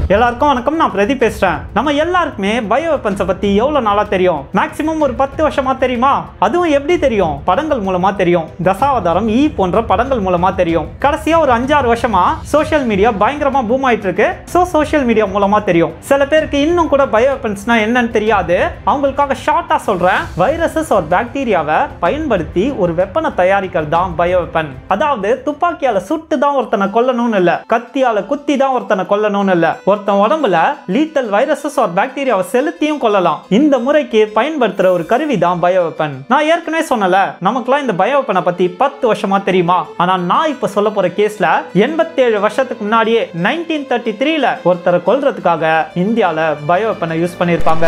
எல்லாருக்கும் வணக்கம் நான் பிரதீப் பேசுறேன் நம்ம எல்லாருக்குமே பயோ வெப்பன்ஸை பத்தி எவ்வளவு நாளா தெரியும் மேக்ஸிமம் ஒரு பத்து வருஷமா தெரியுமா அதுவும் எப்படி தெரியும் படங்கள் மூலமா தெரியும் தசாவதாரம் ஈ போன்ற படங்கள் மூலமா தெரியும் கடைசியா ஒரு அஞ்சாறு வருஷமா சோஷியல் மீடியா பயங்கரமா பூம் ஆயிட்டு இருக்கு ஸோ சோஷியல் மீடியா மூலமா தெரியும் சில பேருக்கு இன்னும் கூட பயோ வெப்பன்ஸ்னா என்னன்னு தெரியாது அவங்களுக்காக ஷார்ட்டா சொல்றேன் வைரஸஸ் ஒரு பாக்டீரியாவை பயன்படுத்தி ஒரு வெப்பனை தயாரிக்கிறது தான் பயோ வெப்பன் அதாவது துப்பாக்கியால சுட்டு தான் ஒருத்தனை கொல்லணும்னு இல்ல கத்தியால குத்தி தான் ஒருத்தனை கொல்லணும்னு இல்ல ஒருத்தன் உடம்புல லீத்தல் வைரஸஸ் ஒரு பாக்டீரியாவை செலுத்தியும் கொல்லலாம் இந்த முறைக்கு பயன்படுத்துற ஒரு கருவி தான் பயோ வெப்பன் நான் ஏற்கனவே சொன்னல நமக்குலாம் இந்த பயோ வெப்பனை பத்தி பத்து வருஷமா தெரியுமா ஆனா நான் இப்ப சொல்ல போற கேஸ்ல எண்பத்தேழு வருஷத்துக்கு முன்னாடியே நைன்டீன் தேர்ட்டி த்ரீல ஒருத்தரை கொல்றதுக்காக இந்தியால பயோ வெப்பனை யூஸ் பண்ணியிருப்பாங்க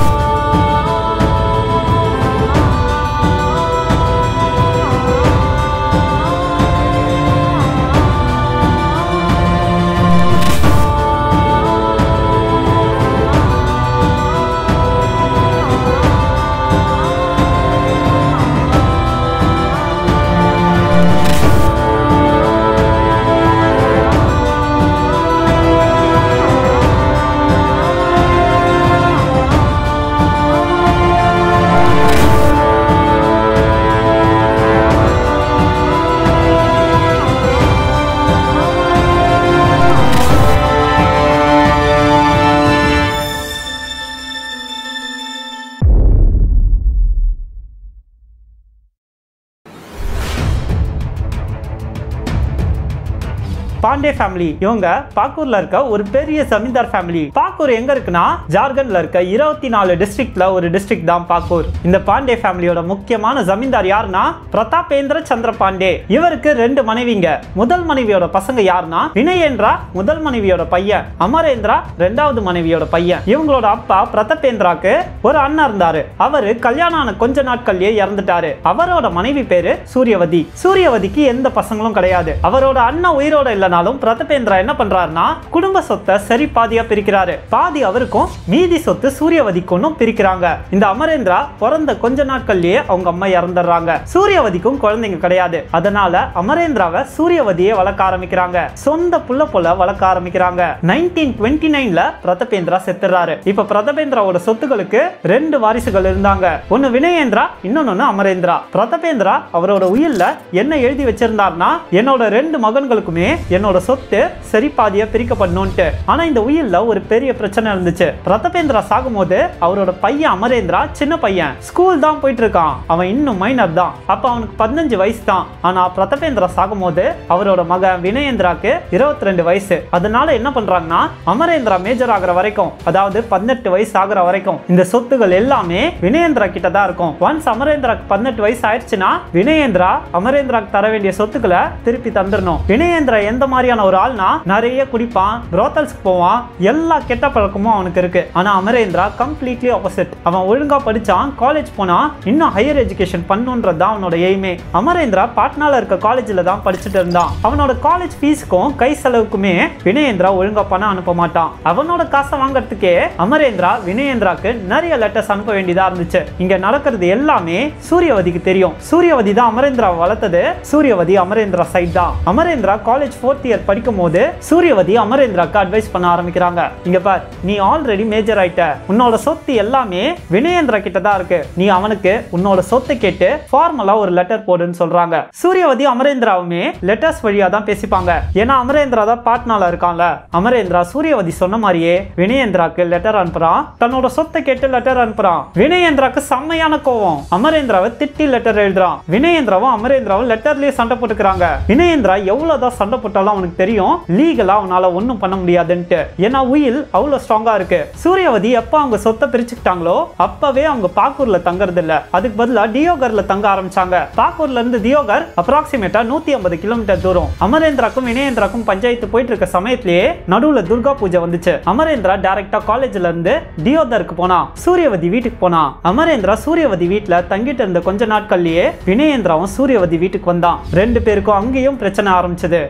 பாண்டே ஃபேமிலி இவங்க பாக்கூர்ல இருக்க ஒரு பெரிய ஜமீன்தார் ஃபேமிலி பாக்கூர் எங்க இருக்குன்னா ஜார்க்கண்ட்ல இருக்க இருபத்தி நாலு டிஸ்ட்ரிக்ட்ல ஒரு டிஸ்ட்ரிக்ட் தான் பாக்கூர் இந்த பாண்டே ஃபேமிலியோட முக்கியமான ஜமீன்தார் யாருன்னா பிரதாபேந்திர சந்திர பாண்டே இவருக்கு ரெண்டு மனைவிங்க முதல் மனைவியோட பசங்க யாருன்னா வினயேந்திரா முதல் மனைவியோட பையன் அமரேந்திரா ரெண்டாவது மனைவியோட பையன் இவங்களோட அப்பா பிரதாபேந்திராக்கு ஒரு அண்ணன் இருந்தாரு அவரு கல்யாணம் ஆன கொஞ்ச நாட்கள்லயே இறந்துட்டாரு அவரோட மனைவி பேரு சூரியவதி சூரியவதிக்கு எந்த பசங்களும் கிடையாது அவரோட அண்ணன் உயிரோட இல்லைனாலும் பிரதபேந்திரா என்ன பண்றாருன்னா குடும்ப சொத்தை சரி பாதியா பிரிக்கிறாரு பாதி அவருக்கும் மீதி சொத்து சூரியவதிக்கும் பிரிக்கிறாங்க இந்த அமரேந்திரா பிறந்த கொஞ்ச நாட்கள்லயே அவங்க அம்மா இறந்துடுறாங்க சூரியவதிக்கும் குழந்தைங்க கிடையாது அதனால அமரேந்திராவை சூரியவதியை வளர்க்க ஆரம்பிக்கிறாங்க சொந்த புள்ள போல வளர்க்க ஆரம்பிக்கிறாங்க நைன்டீன் டுவெண்ட்டி நைன்ல பிரதபேந்திரா செத்துறாரு இப்ப பிரதபேந்திராவோட சொத்துக்களுக்கு ரெண்டு வாரிசுகள் இருந்தாங்க ஒன்னு வினயேந்திரா இன்னொன்னு அமரேந்திரா பிரதபேந்திரா அவரோட உயில்ல என்ன எழுதி வச்சிருந்தார்னா என்னோட ரெண்டு மகன்களுக்குமே என்னோட சொத்து சரி பாதியா பிரிக்கப்படணும்ட்டு ஆனா இந்த உயில்ல ஒரு பெரிய பிரச்சனை இருந்துச்சு பிரதபேந்திரா சாகும்போது அவரோட பையன் அமரேந்திரா சின்ன பையன் ஸ்கூல் தான் போயிட்டு இருக்கான் அவன் இன்னும் மைனர் தான் அப்ப அவனுக்கு பதினஞ்சு வயசு தான் ஆனா பிரதபேந்திரா சாகும்போது அவரோட மகன் வினயேந்திராக்கு இருபத்தி ரெண்டு வயசு அதனால என்ன பண்றாங்கன்னா அமரேந்திரா மேஜர் ஆகுற வரைக்கும் அதாவது பதினெட்டு வயசு ஆகுற வரைக்கும் இந்த சொத்துகள் எல்லாமே வினயேந்திரா கிட்ட தான் இருக்கும் ஒன்ஸ் அமரேந்திராக்கு பதினெட்டு வயசு ஆயிடுச்சுன்னா வினயேந்திரா அமரேந்திராக்கு தர வேண்டிய சொத்துக்களை திருப்பி தந்துடணும் வினயேந்திரா எந்த மாதிரியான ஒரு ஆள்னா நிறைய குடிப்பான் புரோத்தல்ஸ்க்கு போவான் எல்லா கெட்ட பழக்கமும் அவனுக்கு இருக்கு ஆனா அமரேந்திரா கம்ப்ளீட்லி ஆப்போசிட் அவன் ஒழுங்கா படிச்சான் காலேஜ் போனா இன்னும் ஹையர் எஜுகேஷன் பண்ணுன்றது தான் அவனோட எய்மே அமரேந்திரா பாட்னால இருக்க காலேஜ்ல தான் படிச்சுட்டு இருந்தான் அவனோட காலேஜ் ஃபீஸுக்கும் கை செலவுக்குமே வினயேந்திரா ஒழுங்கா பணம் அனுப்ப மாட்டான் அவனோட காசை வாங்குறதுக்கே அமரேந்திரா வினயேந்திராக்கு நிறைய லெட்டர்ஸ் அனுப்ப வேண்டியதா இருந்துச்சு இங்க நடக்கிறது எல்லாமே சூரியவதிக்கு தெரியும் சூரியவதி தான் அமரேந்திராவை வளர்த்தது சூரியவதி அமரேந்திரா சைட் தான் அமரேந்திரா காலேஜ் ஃபோர்த் இயர் படிக்கும் போது சூரியவதி அமரேந்திராக்கு அட்வைஸ் பண்ண ஆரம்பிக்கிறாங்க இங்க பார் நீ ஆல்ரெடி மேஜர் ஆயிட்ட உன்னோட சொத்து எல்லாமே வினயேந்திரா கிட்ட தான் இருக்கு நீ அவனுக்கு உன்னோட சொத்தை கேட்டு ஃபார்மலா ஒரு லெட்டர் போடுன்னு சொல்றாங்க சூரியவதி அமரேந்திராவுமே லெட்டர்ஸ் வழியா தான் பேசிப்பாங்க ஏன்னா அமரேந்திரா தான் பாட்னால இருக்கான்ல அமரேந்திரா சூரியவதி சொன்ன மாதிரியே வினயேந்திராக்கு லெட்டர் அனுப்புறான் தன்னோட சொத்தை கேட்டு லெட்டர் அனுப்புறான் வினயேந்திராக்கு செம்மையான கோவம் அமரேந்திராவை திட்டி லெட்டர் எழுதுறான் வினயேந்திராவும் அமரேந்திராவும் லெட்டர்லயே சண்டை போட்டுக்கிறாங்க வினயேந்திரா எவ்வளவுதான் சண்டை போட்டாலும் அவனுக்கு தெரியும் லீகலா அவனால ஒண்ணும் பண்ண முடியாதுன்ட்டு ஏன்னா உயில் அவ்வளவு ஸ்ட்ராங்கா இருக்கு சூரியவதி எப்ப அவங்க சொத்தை பிரிச்சுக்கிட்டாங்களோ அப்பவே அவங்க பாக்கூர்ல தங்கறது இல்ல அதுக்கு பதிலா டியோகர்ல தங்க ஆரம்பிச்சாங்க பாக்கூர்ல இருந்து தியோகர் அப்ராக்சிமேட்டா நூத்தி ஐம்பது கிலோமீட்டர் தூரம் அமரேந்திராக்கும் வினயேந்திராக்கும் பஞ்சாயத்து போயிட்டு இருக்க சமயத்திலேயே நடுவுல துர்கா பூஜை வந்துச்சு அமரேந்திரா டைரக்டா காலேஜ்ல இருந்து தியோதருக்கு போனா சூரியவதி வீட்டுக்கு போனா அமரேந்திரா சூரியவதி வீட்டுல தங்கிட்டு இருந்த கொஞ்ச நாட்கள்லயே வினயேந்திராவும் சூரியவதி வீட்டுக்கு வந்தான் ரெண்டு பேருக்கும் அங்கேயும் பிரச்சனை ஆரம்பிச்சது ஆனா வினய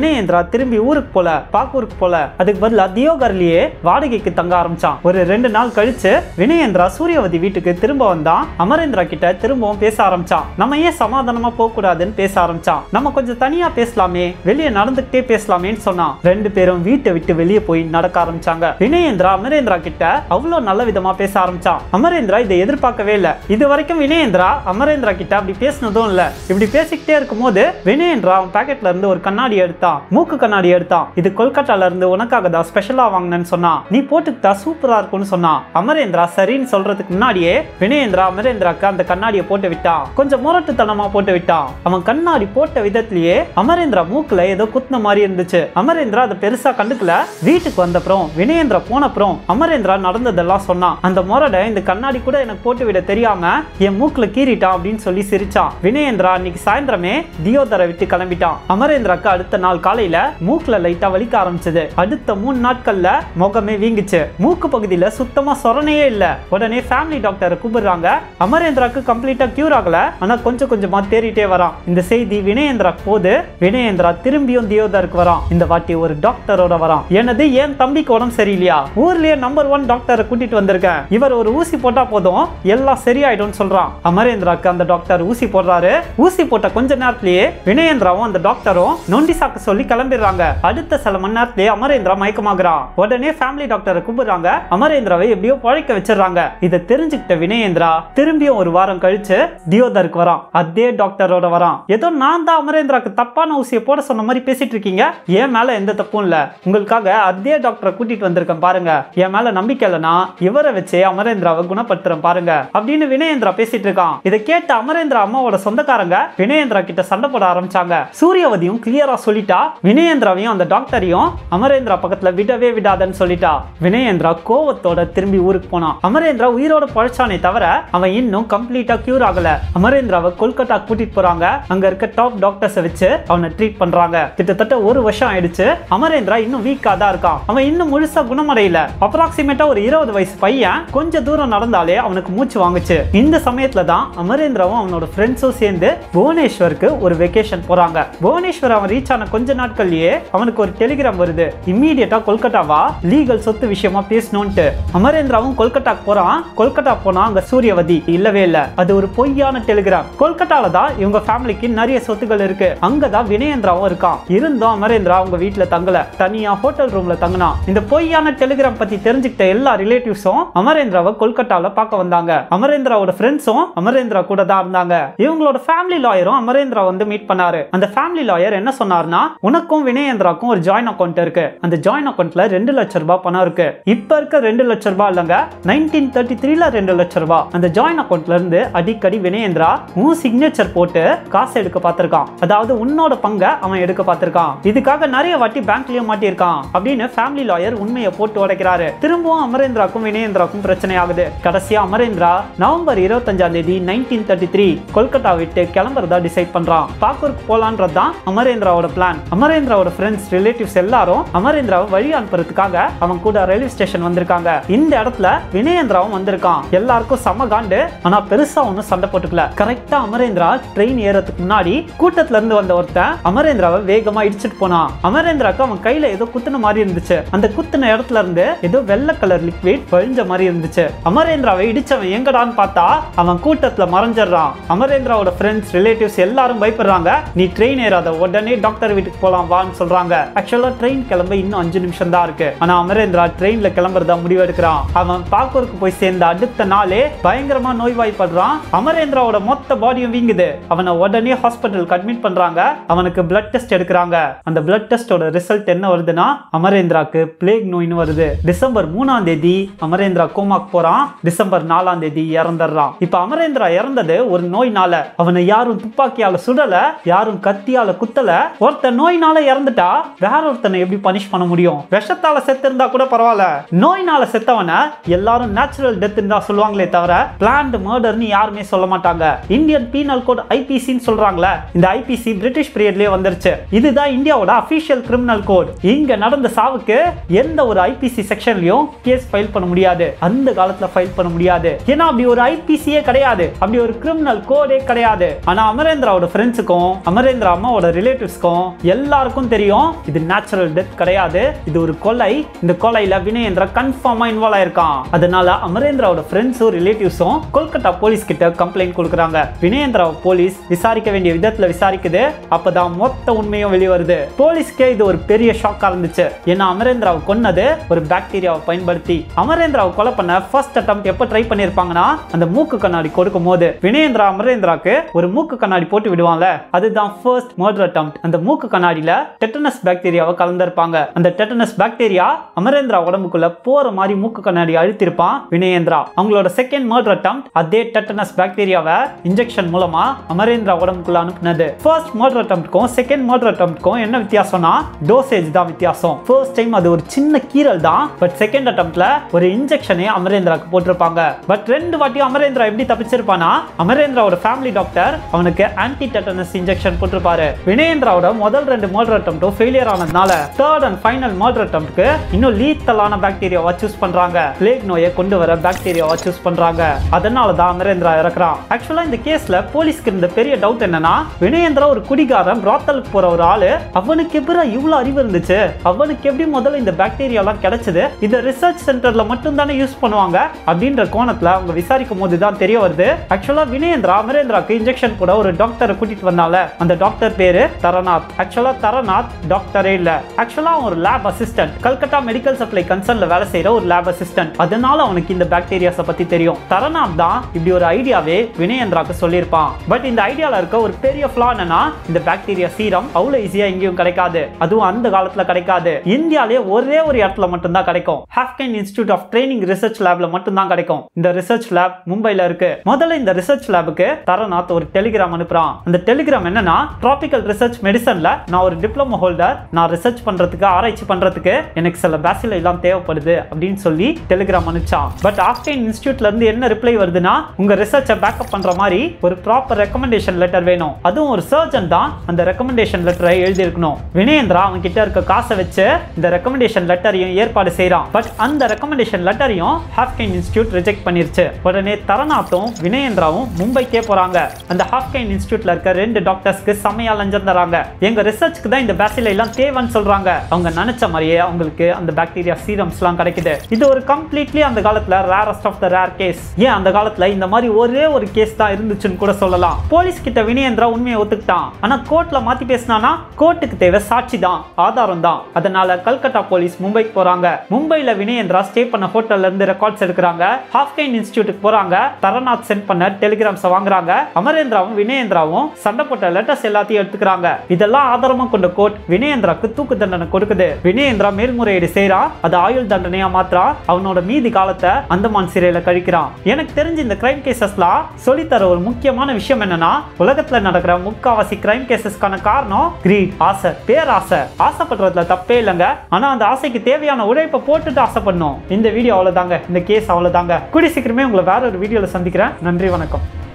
வினயேந்திரா திரும்பி ஊருக்கு போல பாக்கூருக்கு போல அதுக்கு பதிலா தியோகர்லயே வாடகைக்கு தங்க ஆரம்பிச்சான் ஒரு ரெண்டு நாள் கழிச்சு வினயேந்திரா சூரியவதி வீட்டுக்கு திரும்ப வந்தான் அமரேந்திரா கிட்ட திரும்பவும் பேச ஆரம்பிச்சான் நம்ம ஏன் சமாதானமா போக கூடாதுன்னு பேச ஆரம்பிச்சான் நம்ம கொஞ்சம் தனியா பேசலாமே வெளியே நடந்துகிட்டே பேசலாமேன்னு சொன்னான் ரெண்டு பேரும் வீட்டை விட்டு வெளியே போய் நடக்க ஆரம்பிச்சாங்க வினயேந்திரா அமரேந்திரா கிட்ட அவ்வளவு நல்ல விதமா பேச ஆரம்பிச்சான் அமரேந்திரா இதை எதிர்பார்க்கவே இல்ல இது வரைக்கும் வினயேந்திரா அமரேந்திரா கிட்ட அப்படி பேசினதும் இல்ல இப்படி பேசிக்கிட்டே இருக்கும்போது வினயேந்திரா அவன் பாக்கெட்ல இருந்து ஒரு கண்ணாடி எடுத்தான் மூக்கு கண்ணாடி எடுத்தான் இது கொல்கட்டால இருந்து உனக்காக தான் ஸ்பெஷலா வாங்கினேன்னு சொன்னான் நீ போட்டுக்கிட்டா சூப்பரா இருக்கும்னு சொன்னான் அமரேந்திரா சரின்னு சொல்றதுக்கு முன்னாடியே வினயேந்திரா அமரேந்திராக்கு அந்த கண்ணாடியை போட்டு விட்டான் கொஞ்சம் முரட்டுத்தனமா போட்டு விட்டான் அவன் கண்ணாடி போட்ட விதத்திலேயே அமரேந்திரா மூக்குல ஏதோ குத்துன மாதிரி இருந்துச்சு அமரேந்திரா அதை பெருசா கண்டுக்கல வீட்டுக்கு வந்தப்புறம் வினயேந்திரா போனப்புறம் அமரேந்திரா நடந்ததெல்லாம் சொன்னான் அந்த முரடை இந்த கண்ணாடி கூட எனக்கு போட்டு விட தெரியாம என் மூக்குல கீறிட்டான் அப்படின்னு சொல்லி சிரிச்சான் வினயேந்திரா அன்னைக்கு சாயந்தரமே தியோதரை விட்டு கிளம்பிட்டான் அமரேந்திராக்கு அடுத்த நாள் காலையில மூக்குல லைட்டா வலிக்க ஆரம்பிச்சது அடுத்த மூணு நாட்கள்ல முகமே வீங்குச்சு மூக்கு பகுதியில சுத்தமா சொரணையே இல்ல உடனே ஃபேமிலி டாக்டரை கூப்பிடுறாங்க அமரேந்திராக்கு கம்ப்ளீட்டா கியூர் ஆகல ஆனா கொஞ்சம் கொஞ்சமா தேறிட்டே வரான் இந்த செய்தி வினயேந்திரா போது வினயேந்திரா திரும்பியும் தியோதருக்கு வரான் இந்த வாட்டி ஒரு டாக்டரோட வரான் எனது என் தம்பிக்கு உடம்பு சரியில்லையா ஊர்லயே நம்பர் ஒன் டாக்டரை கூட்டிட்டு வந்திருக்கேன் இவர் ஒரு ஊசி போட்டா போதும் எல்லாம் சரியாயிடும்னு சொல்றான் அமரேந்திராக்கு அந்த டாக்டர் ஊசி போடுறாரு ஊசி போட்ட கொஞ்ச நேரத்திலேயே வினயேந்திராவும் அந்த டாக்டரும் நொண்டி சாக்கு சொல்லி கிளம்பிடுறாங்க அடுத்த சில மணி நேரத்திலேயே அமரேந்திரா மயக்கமாகறான் உடனே ஃபேமிலி டாக்டரை கூப்பிடுறாங்க அமரேந்திராவை எப்படியோ பழைக்க வச்சிடுறாங்க இதை தெரிஞ்சுக்கிட்ட வினயேந்திரா திரும்பியும் ஒரு வாரம் கழிச்சு தியோதருக்கு வரான் அதே டாக்டரோட வரான் ஏதோ நான் தான் அமரேந்திராக்கு தப்பான ஊசியை போட சொன்ன மாதிரி பேசிட்டு இருக்கீங்க என் மேல எந்த தப்பும் இல்ல உங்களுக்காக அதே டாக்டரை கூட்டிட்டு வந்திருக்கேன் பாருங்க என் மேல நம்பிக்கை இல்லைன்னா இவரை வச்சே அமரேந்திராவை குணப்படுத்துறேன் பாருங்க அப்படின்னு வினயேந்திரா பேசிட்டு இருக்கான் இதை கேட்ட அமரேந்திரா அம்மாவோட சொந்தக்காரங்க வினயேந்திரா கிட்ட சண்டை போட ஆரம்பிச்சாங்க சூரியவதியும் கிளியரா சொல்லிட்டா வினயேந்திராவையும் அந்த டாக்டரையும் அமரேந்திரா பக்கத்துல விடவே விடாதன்னு சொல்லிட்டா வினயேந்திரா கோவத்தோட திரும்பி ஊருக்கு போனான் அமரேந்திரா உயிரோட பழச்சானே தவிர அவன் இன்னும் கம்ப்ளீட்டா கியூர் ஆகல அமரேந்திராவை கொல்கத்தா கூட்டிட்டு போறாங்க அங்க இருக்க டாப் டாக்டர்ஸை வச்சு அவனை ட்ரீட் பண்றாங்க கிட்டத்தட்ட ஒரு வருஷம் ஆயிடுச்சு அமரேந்திரா இன்னும் வீக்கா தான் இருக்கான் அவன் இன்னும் முழுசா குணமடையல அப்ராக்சிமேட்டா ஒரு இருபது வயசு பையன் கொஞ்ச தூரம் நடந்தாலே அவனுக்கு மூச்சு வாங்குச்சு இந்த சமயத்துல தான் அமரேந்திராவும் அவனோட ஃப்ரெண்ட்ஸும் சேர்ந்து புவனேஸ்வருக்கு ஒரு வெக்கேஷன் போறாங்க புவனேஸ்வர் அவன் ரீச் ஆன கொஞ்ச நாட்கள்லயே அவனுக்கு ஒரு டெலிகிராம் வருது இம்மீடியட்டா கொல்கட்டாவா லீகல் சொத்து விஷயமா பேசணும்ட்டு அமரேந்திராவும் கொல்கட்டாக்கு போறான் கொல்கட்டா போனா அங்க சூரியவதி இல்லவே இல்ல அது ஒரு பொய்யான டெலிகிராம் கொல்கட்டால தான் இவங்க ஃபேமிலிக்கு நிறைய சொத்துக்கள் இருக்கு அங்கதான் வினயேந்திராவும் இருக்கான் இருந்தும் அமரேந்திரா அவங்க வீட்டுல தங்கல தனியா ஹோட்டல் ரூம்ல தங்கினான் இந்த பொய்யான டெலிகிராம் பத்தி தெரிஞ்சுக்கிட்ட எல்லா ரிலேட்டிவ்ஸும் அமரேந்திராவை கொல்கட்டால பார்க்க வந்தாங்க அமரேந்திராவோட ஃப்ரெண்ட்ஸும் அமரேந்திரா கூட தான் இருந்தாங்க இவங்களோட ஃபேமிலி லாயரும் அமரேந்திரா வந்து மீட் பண்ணாரு அந்த ஃபேமிலி லாயர் என்ன சொன்னார்னா உனக்கும் வினயேந்திராக்கும் ஒரு ஜாயின் அக்கௌண்ட் இருக்கு அந்த ஜாயின் அக்கௌண்ட்ல ரெண்டு லட்ச ரூபாய் பணம் இருக்கு இப்ப இருக்க ரெண்டு லட்ச ரூபாய் இல்லங்க நைன்டீன் தேர்ட்டி த்ரீல ரெண்டு லட்ச ரூபாய் அந்த ஜாயின் அக்கௌண்ட்ல இருந்து அடிக்கடி வினயேந்திரா உன் சிக்னேச்சர் போட்டு காசு எடுக்க பார்த்திருக்கான் அதாவது உன்னோட பங்கை அவன் எடுக்க பார்த்திருக்கான் இதுக்காக நிறைய வாட்டி பேங்க்லயும் மாட்டியிருக்கான் அப்படின்னு ஃபேமிலி லாயர் உண்மையை போட்டு உடைக்கிறாரு திரும்பவும் அமரேந்திராக்கும் வினயேந்திராக்கும் பிரச்சனை ஆகுது கடைசியா அமரேந்திரா நவம்பர் இருபத்தஞ்சாம் தேதி நைன்டீன் தேர்ட்டி த்ரீ கொல்கத்தா விட்டு கிளம்புறதா டிசைட் பண்றான் பாக்கூருக்கு போலான்றது தான் அமரேந்திராவோட பிளான் அமரேந்திராவோட ஃப்ரெண்ட்ஸ் ரிலேட்டிவ்ஸ் எல்லாரும் அமரேந்திராவை வழி அனுப்புறதுக்காக அவன் கூட ரயில்வே ஸ்டேஷன் வந்திருக்காங்க இந்த இடத்துல வினயேந்திராவும் வந்திருக்கான் எல்லாருக்கும் செம காண்டு ஆனா பெருசா ஒன்றும் சண்டை போட்டுக்கல கரெக்டா அமரேந்திரா ட்ரெயின் ஏறதுக்கு முன்னாடி கூட்டத்துல இருந்து வந்த ஒருத்தன் அமரேந்திராவை வேகமா இடிச்சிட்டு போனான் அமரேந்திராக்கு அவன் கையில ஏதோ குத்துன மாதிரி இருந்துச்சு அந்த குத்துன இடத்துல இருந்து ஏதோ வெள்ளை கலர் லிக்விட் வழிஞ்ச மாதிரி இருந்துச்சு அமரேந்திராவை இடிச்சவன் எங்கடான்னு பார்த்தா அவன் கூட்டத்துல மறைஞ்சிடுறான் அமரேந்திராவோட ஃப்ரெண்ட்ஸ் ரிலேட்டிவ்ஸ் எல்லாரும் பயப்படுறாங்க நீ ட்ரெயின் ஏறாத உடனே டாக்டர் வீட்டுக்கு போலாம் வான்னு சொல்றாங்க ஆக்சுவலா ட்ரெயின் கிளம்ப இன்னும் அஞ்சு நிமிஷம் தான் இருக்கு ஆனா அமரேந்திரா ட்ரெயின்ல கிளம்புறதா முடிவெடுக்கிறான் அவன் பாக்கூருக்கு போய் சேர்ந்த அடுத்த நாளே பயங்கரமா நோய்வாய்ப்படுறான் அமரேந்திராவோட மொத்த பாடியும் வீங்குது அவனை உடனே ஹாஸ்பிட்டலுக்கு அட்மிட் பண்றாங்க அவனுக்கு பிளட் டெஸ்ட் எடுக்கிறாங்க அந்த பிளட் டெஸ்டோட ரிசல்ட் என்ன வருதுன்னா அமரேந்திராக்கு பிளேக் நோய்னு வருது டிசம்பர் மூணாம் தேதி அமரேந்திரா கோமாக்கு போறான் டிசம்பர் நாலாம் தேதி இறந்துடுறான் இப்ப அமரேந்திரா இறந்தது ஒரு நோய்னால அவனை யாரும் துப்பாக்கியால சுடல யாரும் கத்தியால குத்தல ஒருத்தன் நோய்னால இறந்துட்டா வேற ஒருத்தனை எப்படி பனிஷ் பண்ண முடியும் விஷத்தால செத்து இருந்தா கூட பரவாயில்ல நோய்னால செத்தவனை எல்லாரும் நேச்சுரல் டெத் தான் சொல்லுவாங்களே தவிர பிளான்டு மர்டர்னு யாருமே சொல்ல மாட்டாங்க இந்தியன் பீனல் கோட் ஐபிசின்னு சொல்றாங்களே இந்த ஐபிசி பிரிட்டிஷ் பீரியட்லயே வந்துருச்சு இதுதான் இந்தியாவோட அபிஷியல் கிரிமினல் கோட் இங்க நடந்த சாவுக்கு எந்த ஒரு ஐபிசி செக்ஷன்லயும் கேஸ் ஃபைல் பண்ண முடியாது அந்த காலத்துல ஃபைல் பண்ண முடியாது ஏன்னா அப்படி ஒரு ஐபிசியே கிடையாது அப்படி ஒரு கிரிமினல் கோடே கிடையாது ஆனா அமரேந்திராவோட ஃப்ரெண்ட்ஸுக்கும் அமரேந்திரா அம்மாவோட ரிலேட்டிவ்ஸ்க்கும் எல்லாருக்கும் தெரியும் இது நேச்சுரல் டெத் கிடையாது இது ஒரு கொலை இந்த கொலையில வினயேந்திரா கன்ஃபார்மா இன்வால்வ் ஆயிருக்கான் அதனால அமரேந்திராவோட ஃப்ரெண்ட்ஸும் ரிலேட்டிவ்ஸும் கொல்கத்தா போலீஸ் கிட்ட கம்ப்ளைண்ட் கொடுக்குறாங்க வினயேந்திராவை போலீஸ் விசாரிக்க வேண்டிய விதத்துல விசாரிக்குது அப்பதான் மொத்த உண்மையும் வெளியே வருது போலீஸ்க்கே இது ஒரு பெரிய ஷாக்கா இருந்துச்சு ஏன்னா அமரேந்திராவை கொன்னது ஒரு பாக்டீரியாவை பயன்படுத்தி அமரேந்திராவை கொலை பண்ண ஃபர்ஸ்ட் அட்டம் எப்ப ட்ரை பண்ணிருப்பாங்கன்னா அந்த மூக்கு கண்ணாடி கொடுக்கும் போது வினயேந்திரா அமரேந்திராக்கு ஒரு மூக்கு கண்ணாடி போட்டு விடுவான்ல அதுதான் ஃபர்ஸ்ட் மர்டர் அட்டம் அந்த மூக்கு கண்ணாடியில டெட்டனஸ் பாக்டீரியாவை கலந்திருப்பாங்க அந்த டெட்டனஸ் பாக்டீரியா அமரேந்திரா உடம்புக்குள்ள போற மாதிரி மூக்கு கண்ணாடி அழுத்திருப்பான் வினயேந்திரா அவங்களோட செகண்ட் மர்டர் அட்டம் அதே டெட்டனஸ் பாக்டீரியாவை இன்ஜெக்ஷன் மூலமா அமரேந்திரா உடம்புக்குள்ள அனுப்புனது ஃபர்ஸ்ட் மர்டர் அட்டம்ப்ட்க்கும் செகண்ட் மர்டர் அட்டம்ப்ட்க்கும் என்ன வித்தியாசம்னா டோசேஜ் தான் வித்தியாசம் ஃபர்ஸ்ட் டைம் அது ஒரு சின்ன கீரல் தான் பட் செகண்ட் அட்டம்ப்ட்ல ஒரு இன்ஜெக்ஷனே அமரேந்திராக்கு போட்டிருப்பாங்க பட் ரெண்டு வாட்டி அமரேந்திரா எப்படி தப்பிச்சிருப்பானா அமரேந்திராவோட ஃபேமிலி டாக்டர் அவனுக்கு ஆன்டி டெட்டனஸ் இன்ஜெக்ஷன் போட்டிருப்பாரு வினயேந்திராவோட முதல் ரெண்டு மர்டர் அட்டம்ப்டும் ஃபெயிலியர் ஆனதுனால தேர்ட் அண்ட் ஃபைனல் மர்டர் அட்டம்ப்ட்க்கு இன்னும் லீத்தலான பாக்டீரியாவை சூஸ் பண்றாங்க பிளேக் நோயை கொண்டு வர பாக்டீரியாவை சூஸ் பண்றாங்க அதனால தான் அமரேந்திரா இறக்குறான் ஆக்சுவலா இந்த கேஸ்ல போலீஸ்க்கு இருந்த பெரிய டவுட் என்னன்னா வினயேந்திரா ஒரு குடிகாரன் பிராத்தலுக்கு போற ஒரு ஆளு அவனுக்கு எப்படி இவ்வளவு அறிவு இருந்துச்சு அவனுக்கு எப்படி முதல்ல இந்த பாக்டீரியா எல்லாம் கிடைச்சது இதை ரிசர்ச் சென்டர்ல மட்டும் தானே யூஸ் பண்ணுவாங்க அப்படின்ற கோணத்துல அவங்க விசாரிக்கும் போது தான் தெரிய வருது ஆக்சுவலா வினயேந்திரா அமரேந்திராக்கு இன்ஜெக்ஷன் கூட ஒரு டாக்டரை கூட்டிட்டு வந்தால அந்த டாக்டர் பேரு தரநாத் ஆக்சுவலா தரநாத் டாக்டரே இல்ல ஆக்சுவலா அவன் ஒரு lab assistant Calcutta medical supply கன்சர்ன்ல வேலை செய்யற ஒரு லேப் அசிஸ்டன்ட் அதனால அவனுக்கு இந்த பாக்டீரியாஸை பத்தி தெரியும் தரநாத் தான் இப்படி ஒரு ஐடியாவே வினயேந்திராக்கு சொல்லியிருப்பான் பட் இந்த ஐடியால இருக்க ஒரு பெரிய ஃபிளா என்னன்னா இந்த பாக்டீரியா சீரம் அவ்வளவு ஈஸியா எங்கேயும் கிடைக்காது அதுவும் அந்த காலத்துல கிடைக்காது இந்தியாலே ஒரே ஒரு இடத்துல மட்டும்தான் கிடைக்கும் Haffkine institute of training research லேப்ல மட்டும்தான் கிடைக்கும் இந்த ரிசர்ச் லேப் மும்பைல இருக்கு முதல்ல இந்த ரிசர்ச் லேபுக்கு தரநாத் ஒரு டெலிகிராம் அனுப்புறான் அந்த டெலிகிராம் என்னன்னா டிராபிக்கல் ரிசர்ச் மெடிசன்ல நான் ஒரு டிப்ளமோ ஹோல்டர் நான் ரிசர்ச் பண்றதுக்கு ஆராய்ச்சி பண்றதுக்கு எனக்கு சில பேசில எல்லாம் தேவைப்படுது அப்படின்னு சொல்லி டெலிகிராம் அனுப்பிச்சான் பட் ஆஃப்கைன் இன்ஸ்டியூட்ல இருந்து என்ன ரிப்ளை வருதுன்னா உங்க ரிசர்ச்சை பேக்கப் பண்ற மாதிரி ஒரு ப்ராப்பர் ரெக்கமெண்டேஷன் லெட்டர் வேணும் அதுவும் ஒரு சர்ஜன் தான் அந்த ரெக்கமெண்டேஷன் லெட்டரை எழுதி இருக்கணும் வினயேந்திரா அவன் கிட்ட இருக்க காசை வச்சு இந்த ரெக்கமெண்டேஷன் லெட்டரையும் ஏற்பாடு செய்றான் பட் அந்த ரெக்கமெண்டேஷன் லெட்டரையும் ஹாஃப்கைன் இன்ஸ்டியூட் ரிஜெக்ட் பண்ணிருச்சு உடனே தரநாத்தும் வினயேந்திராவும் மும்பைக்கே போறாங்க அந்த ஹாஃப்கைன் இன்ஸ்டியூட்ல இருக்க ரெண்டு டாக்டர்ஸ்க்கு செம்மையா லஞ்சம் தராங்க எங்க ரிசர்ச்க்கு தான் இந்த பேசில எல்லாம் தேவைன்னு சொல்றாங்க அவங்க நினைச்ச மாதிரியே அவங்களுக்கு அந்த பாக்டீரியா சீரம்ஸ் எல்லாம் கிடைக்குது இது ஒரு கம்ப்ளீட்லி அந்த காலத்துல rarest of the rare case ஏன் அந்த காலத்துல இந்த மாதிரி ஒரே ஒரு கேஸ் தான் இருந்துச்சுன்னு கூட சொல்லலாம் போலீஸ் கிட்ட வினயேந்திரா உண்மையை ஒத்துக்கிட்டான் ஆனா கோர்ட்ல மாத்தி பேசினானா கோர்ட்டுக்கு தேவை சாட்சி தான் ஆதாரம் தான் அதனால கல்கத்தா போலீஸ் மும்பைக்கு போறாங்க மும்பைல வினயேந்திரா ஸ்டே பண்ண ஹோட்டல்ல இருந்து ரெக்கார்ட்ஸ் எடுக்கிறாங்க ஹாஃப்கைன் இன்ஸ்டியூட்டுக்கு போறாங்க தரநாத் சென்ட் பண்ண டெலிகிராம்ஸ் வாங்குறாங்க அமரேந்திராவும் வினயேந்திராவும் சண்டை போட்ட லெட்டர்ஸ் எல்லாத்தையும் எடுத்துக்கிறாங்க இதெல்லாம் ஆதாரமா கொண்ட கோர்ட் வினயேந்திராக்கு தூக்கு தண்டனை கொடுக்குது வினயேந்திரா மேல்முறையீடு செய்றான் அது ஆயுள் தண்டனையா மாத்திரா அவனோட மீதி காலத்தை அந்தமான் சிறையில கழிக்கிறான் எனக்கு தெரிஞ்ச இந்த கிரைம் கேசஸ்லாம் சொல்லித்தர ஒரு முக்கியமான விஷயம் என்னன்னா உலகத்துல நடக்கிற முக்காவாசி கிரைம் கேசஸ்க்கான காரணம் கிரீட் ஆசை பேராசை ஆசைப்படுறதுல தப்பே இல்லைங்க ஆனா அந்த ஆசைக்கு தேவையான உழைப்பை போட்டுட்டு ஆசைப்படணும் இந்த வீடியோ அவ்வளவுதாங்க இந்த கேஸ் அவ்வளவுதாங்க கூடி சீக்கிரமே உங்களை வேற ஒரு வீடியோல சந்திக்கிறேன் நன்றி வணக்கம்